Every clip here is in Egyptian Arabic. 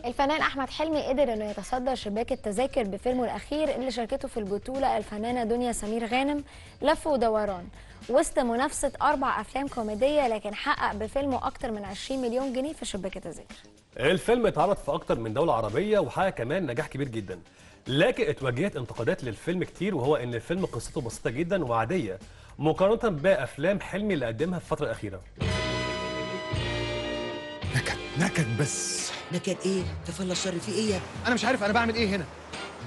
الفنان احمد حلمي قدر انه يتصدر شباك التذاكر بفيلمه الاخير اللي شاركته في البطوله الفنانه دنيا سمير غانم لف ودوران وسط منافسه اربع افلام كوميديه لكن حقق بفيلمه اكتر من 20 مليون جنيه في شباك التذاكر الفيلم اتعرض في اكتر من دولة عربية وحقق كمان نجاح كبير جدا لكن اتواجهت انتقادات للفيلم كتير وهو ان الفيلم قصته بسيطة جدا وعادية مقارنة بافلام حلمي اللي قدمها في الفترة الأخيرة نكد نكد بس نكد ايه تفلى الشر في ايه يا ابني؟ انا مش عارف انا بعمل ايه هنا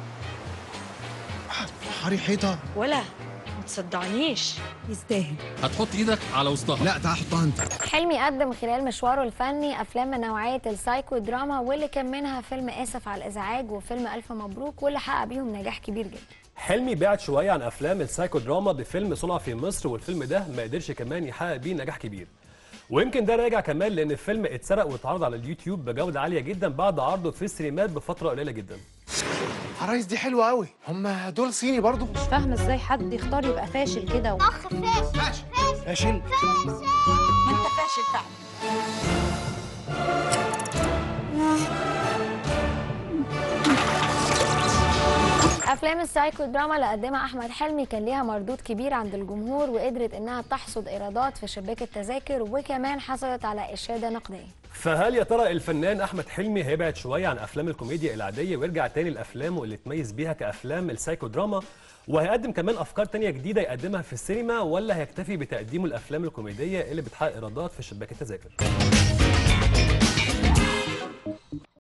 حري حيطه ولا ما تصدعنيش يستاهل هتحط ايدك على وسطها لا تعال حطها انت حلمي قدم خلال مشواره الفني افلام من نوعيه السايكو دراما واللي كان منها فيلم اسف على الازعاج وفيلم الف مبروك واللي حقق بيهم نجاح كبير جدا حلمي بعد شوية عن افلام السايكو دراما بفيلم صنع في مصر والفيلم ده ما قدرش كمان يحقق بيه نجاح كبير ويمكن ده راجع كمان لان الفيلم اتسرق واتعرض على اليوتيوب بجودة عالية جدا بعد عرضه في السينمات بفترة قليلة جدا عرايس دي حلوه قوي هم دول صيني برضو مش فاهمه ازاي حد يختار يبقى فاشل كده و... فاشل ما انت فاشل فعلا افلام السايكو دراما اللي قدمها احمد حلمي كان ليها مردود كبير عند الجمهور وقدرت انها تحصد ايرادات في شباك التذاكر وكمان حصلت على اشاده نقديه فهل يا ترى الفنان احمد حلمي هيبعد شويه عن افلام الكوميديا العاديه ويرجع تاني لافلامه اللي اتميز بيها كافلام السايكو دراما وهيقدم كمان افكار تانية جديده يقدمها في السينما ولا هيكتفي بتقديمه الافلام الكوميديه اللي بتحقق ايرادات في شباك التذاكر